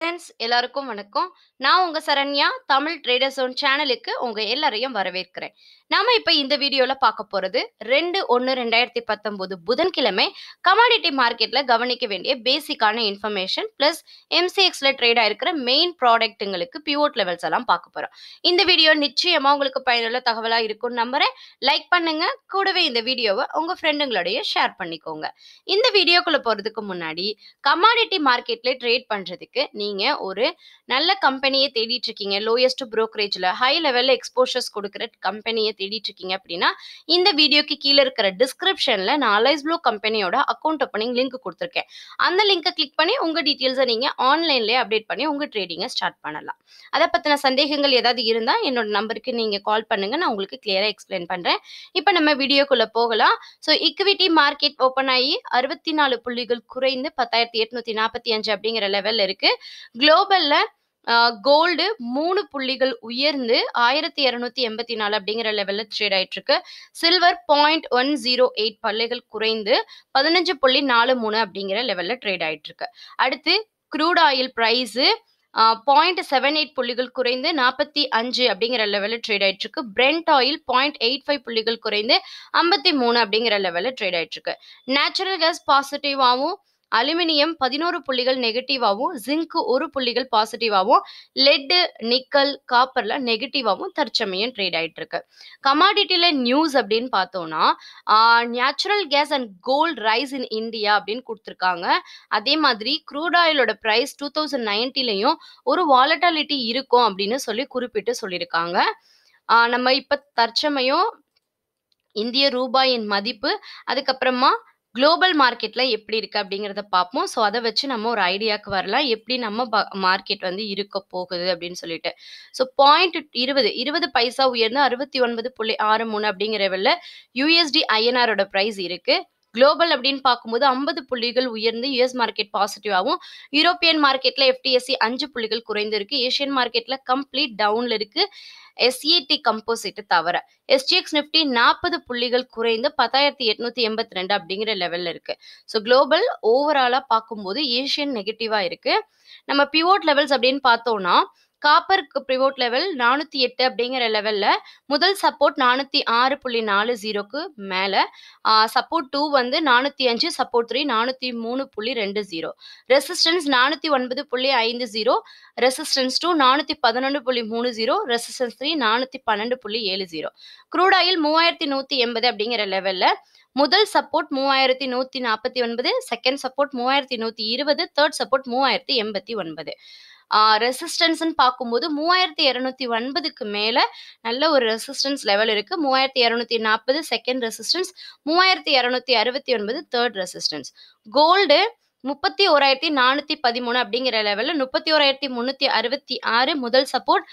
Friends எல்லாருக்கும் வணக்கம். நான் உங்க சரண்யா. தமிழ் ட்ரேடர் ஜோன் சேனலுக்கு உங்க எல்லாரையும் வரவேற்கிறேன். நாம இப்ப இந்த வீடியோல பார்க்க போறது 2/1/2019 புதன்கிழமை கமாடிட்டி மார்க்கெட்ல கவனிக்க வேண்டிய பேசிக்கான இன்ஃபர்மேஷன் பிளஸ் எம்சிஎக்ஸ்ல ட்ரேட் ஆயிருக்கிற மெயின் ப்ராடக்ட்டுங்களுக்கு பிவோட் லெவல்ஸ் எல்லாம் பார்க்க போறோம். இந்த வீடியோ நிச்சயமா உங்களுக்கு பயனுள்ள தகவலா இருக்கும்னு நம்புறேன். லைக் பண்ணுங்க. கூடவே இந்த வீடியோவ உங்க ஃப்ரெண்டுங்களோடயும் ஷேர் பண்ணிக்கோங்க. இந்த வீடியோக்குள்ள போறதுக்கு முன்னாடி கமாடிட்டி மார்க்கெட்ல ட்ரேட் பண்றதுக்கு நீங்க ஒரு நல்ல கம்பெனிய தேடிட்டு இருக்கீங்க. லோயஸ்ட் புரோக்கரேஜ்ல ஹை லெவல்ல எக்ஸ்போஷர்ஸ் குடுக்குற கம்பெனிய தேடிட்டு இருக்கீங்க அப்படின்னா, இந்த வீடியோக்கு கீழ இருக்கிற டிஸ்கிரிப்ஷன்ல நான் அலைஸ் ப்ளூ கம்பெனியோட அக்கவுண்ட் ஓப்பனிங் லிங்க் குடுத்துருக்கேன். அந்த லிங்க கிளிக் பண்ணி உங்க டீட்டெயில்ஸ நீங்க ஆன்லைன்லயே அப்டேட் பண்ணி உங்க ட்ரேடிங்க ஸ்டார்ட் பண்ணலாம். அத பத்தின சந்தேகங்கள் ஏதாவது இருந்தா என்னோட நம்பருக்கு நீங்க கால் பண்ணுங்க. நான் உங்களுக்கு கிளியரா எக்ஸ்பிளைன் பண்றேன். இப்ப நம்ம வீடியோக்குள்ள போகலாம். ஸோ ஈக்விட்டி மார்க்கெட் ஓப்பன் ஆகி 64 புள்ளிகள் குறைந்து 10,845 அப்படிங்கிற லெவல்ல இருக்கு. குளோபல்ல அ கோல்டு 3 புள்ளிகள் உயர்ந்து 1,284 அப்படிங்கிற லெவல்ல ட்ரேட் ஆயிட்டு இருக்கு. சில்வர் 0.108 பல்லைகள் குறைந்து 15.43 அப்படிங்கிற லெவல்ல ட்ரேட் ஆயிட்டு இருக்கு. அடுத்து க்ரூட் ஆயில் பிரைஸ் அ 0.78 புள்ளிகள் குறைந்து 45 அப்படிங்கிற லெவல்ல ட்ரேட் ஆயிட்டு இருக்கு. பிரெண்ட் ஆயில் 0.85 புள்ளிகள் குறைந்து 53 அப்படிங்கிற லெவல்ல ட்ரேட் ஆயிட்டு இருக்கு. நேச்சுரல் கேஸ் பாசிட்டிவாவும் அலுமினியம் 11 புள்ளிகள் நெகட்டிவாவும், ஜிங்க் 1 புள்ளிகள் பாசிட்டிவாவும், லெட், நிக்கல், காப்பர்ல நெகட்டிவாவும் தற்சமயம் ட்ரேட் ஆயிட்டு இருக்கு. கமாடிட்டில நியூஸ் அப்படின்னு பார்த்தோம்னா, ஆ natural gas and gold rise in India அப்படின்னு குடுத்துருக்காங்க. அதே மாதிரி க்ரூட் ஆயிலோட பிரைஸ் 2090லயும் ஒரு வாலட்டாலிட்டி இருக்கும் அப்படின்னு சொல்லி குறிப்பிட்டு சொல்லியிருக்காங்க. ஆ நம்ம இப்ப தற்சமயம் இந்திய ரூபாயின் மதிப்பு, அதுக்கப்புறமா குளோபல் மார்க்கெட்ல எப்படி இருக்கு அப்படிங்கிறத பார்ப்போம். ஸோ அத வச்சு நம்ம ஒரு ஐடியாக்கு வரலாம். எப்படி நம்ம ப மார்க்கெட் வந்து இருக்க போகுது அப்படின்னு சொல்லிட்டு. ஸோ பாயிண்ட் 20 20 பைசா உயர்ந்து 69.63 அப்படிங்கிற லெவல்ல யுஎஸ்டி ஐஎன்ஆரோட பிரைஸ் இருக்கு. குளோபல் அப்படின்னு பார்க்கும்போது 50 புள்ளிகள் உயர்ந்து யுஎஸ் மார்க்கெட் பாசிட்டிவாவும், யூரோப்பியன் மார்க்கெட்ல எஃப்டிஎஸ்சி 5 புள்ளிகள் குறைந்து இருக்கு. ஏசியன் மார்க்கெட்ல கம்ப்ளீட் டவுன்ல இருக்கு. எஸ்இடி கம்போசிட் தவிர. எஸ்ஜிஎக்ஸ் நிஃப்டி 40 புள்ளிகள் குறைந்து 10,882 அப்படிங்கிற லெவல்ல இருக்கு. ஸோ குளோபல் ஓவராலா பார்க்கும்போது ஏசியன் நெகட்டிவா இருக்கு. நம்ம பிவோட் லெவல்ஸ் அப்படின்னு பார்த்தோம்னா, காப்பருக்கு பிவோட் லெவல் 408 அப்படிங்கிற லெவல்ல முதல் சப்போர்ட் 406.40க்கு மேல, ஆ சப்போர்ட் 2 வந்து 405, support 3 403.20. Resistance 409.50, resistance 2 411.30, resistance 3 412.70. Crude oil 3180 அப்படிங்கிற லெவல்ல முதல் support 3149, second support 3120, third support 3089. ஆ ரெசிஸ்டன்ஸ்ன்னு பார்க்கும்போது 3209க்கு மேல நல்ல ஒரு ரெசிஸ்டன்ஸ் லெவல் இருக்கு. 3240 second resistance, 3269 third resistance. Gold 31,413 அப்படிங்கிற லெவல்ல 31,366 முதல் support,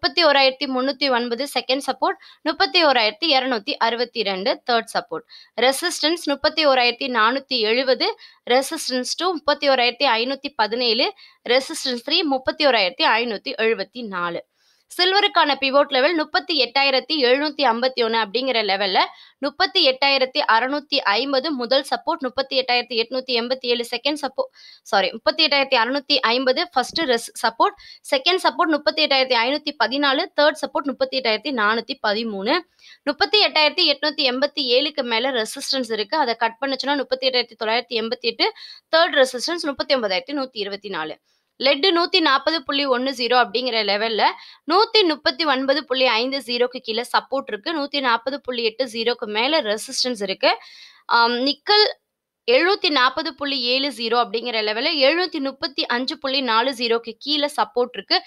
31,309 second support, 31,262 third support. Resistance 31,470, resistance 2 31,517, resistance 3 31,574. சில்வருக்கான பிவோட் லெவல் 38,751 அப்படிங்கிற லெவல்ல 38,650 முதல் support, 38,887 second support sorry 38,650 first ரெஸ் support, second support 38,514, third support 38,413, 38,887க்கு மேல ரெசிஸ்டன்ஸ் இருக்கு. அத கட் பண்ணுச்சுன்னா 38,988, தேர்ட் ரெசிஸ்டன்ஸ் 39,124. லெட் 140.10 அப்படிங்கிற லெவல்ல 139.50க்கு கீழ சப்போர்ட் இருக்கு. 140.80க்கு மேல ரெசிஸ்டன்ஸ் இருக்கு. ஆம் நிக்கல் 740.70 அப்படிங்கிற லெவல்ல 735.40க்கு கீழ சப்போர்ட் இருக்கு.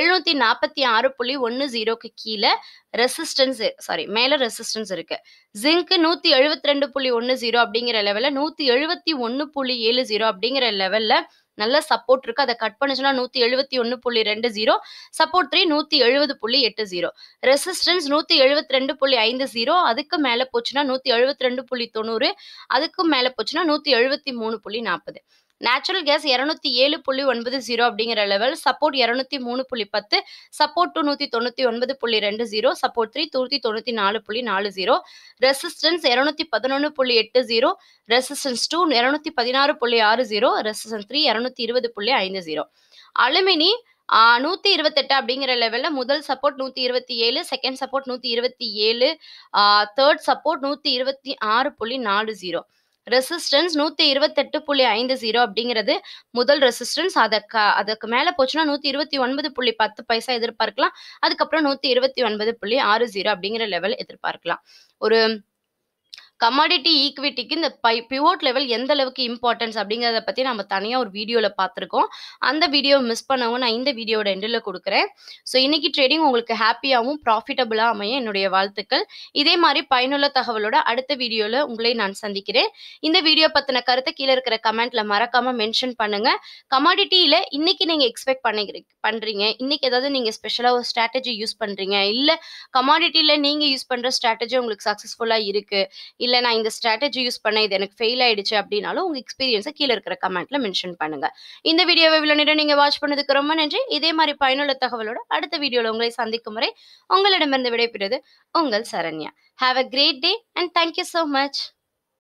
746.10க்கு கீழ ரெசிஸ்டன்ஸ் சாரி மேல ரெசிஸ்டன்ஸ் இருக்கு. ஜிங்க் 172.10 அப்படிங்கிற லெவல்ல 171.70 அப்படிங்கிற லெவல்ல நல்ல சப்போர்ட் இருக்கு. அத கட் பண்ணுச்சுன்னா 171.20, சப்போர்ட் 3 170.80. ரெசிஸ்டன்ஸ் 172.50 அதுக்கு மேல போச்சுன்னா 172.90 அதுக்கும் மேல போச்சுன்னா 173.40. நேச்சுரல் கேஸ் 207.90 அப்படிங்கிற லெவல், support 203.10, support 2 199.20, support 3 194.40, resistance 211.80, resistance 2 216.60, resistance 3 220.50. Aluminium ஆ 128 அப்படிங்கிற லெவல்ல முதல் சப்போர்ட் 127, செகண்ட் சப்போர்ட் 127, ஆ 3 சப்போர்ட் 126.40. ரெசிஸ்டன்ஸ் 128.50 அப்படிங்கிறது முதல் ரெசிஸ்டன்ஸ். அதக்க அதுக்கு மேல போச்சுன்னா 129.10 பைசா எதிர்பார்க்கலாம். அதுக்கப்புறம் 129.60 அப்படிங்கிற லெவல் எதிர்பார்க்கலாம். ஒரு கமாடிட்டி ஈக்விட்டிக்கு இந்த பை பிவோட் லெவல் எந்த அளவுக்கு இம்பார்ட்டன்ஸ் அப்படிங்கிறத பத்தி நம்ம தனியா ஒரு வீடியோல பார்த்துருக்கோம். அந்த வீடியோ மிஸ் பண்ணவங்க நான் இந்த வீடியோவோட எண்டுல குடுக்குறேன். ஸோ இன்னைக்கு ட்ரேடிங் உங்களுக்கு ஹேப்பியாவும், ப்ராஃபிட்டபிளா அமைய என்னுடைய வாழ்த்துக்கள். இதே மாரி பயனுள்ள தகவலோட அடுத்த வீடியோல உங்களை நான் சந்திக்கிறேன். இந்த வீடியோ பத்தின கருத்த கீழ இருக்கிற கமெண்ட்ல மறக்காம மென்ஷன் பண்ணுங்க. கமாடிட்டில இன்னைக்கு நீங்க எக்ஸ்பெக்ட் பண்ணிக்கிறீ பண்றீங்க. இன்னைக்கு ஏதாவது நீங்க ஸ்பெஷலா ஒரு ஸ்ட்ராட்டஜி யூஸ் பண்றீங்க. இல்ல கமாடிட்டில நீங்க யூஸ் பண்ற ஸ்ட்ராட்டஜி உங்களுக்கு சக்சஸ்ஃபுல்லா இருக்கு. இல்ல நான் இந்த ஸ்ட்ராட்டஜி யூஸ் பண்ணேன். இது எனக்கு ஃபெயில் ஆயிடுச்சு அப்படின்னாலும் உங்க எக்ஸ்பீரியன்ஸ கீழ இருக்கிற கமெண்ட்ல மென்ஷன் பண்ணுங்க. இந்த வீடியோவ இவ்வளோ நேரம் நீங்க வாட்ச் பண்ணதுக்கு ரொம்ப நன்றி. இதே மாரி பயனுள்ள தகவலோட அடுத்த வீடியோல உங்களை சந்திக்கும் வரை உங்களிடமிருந்து விடைபெறுவது உங்கள் Saranya. Have a great day and thank you so much.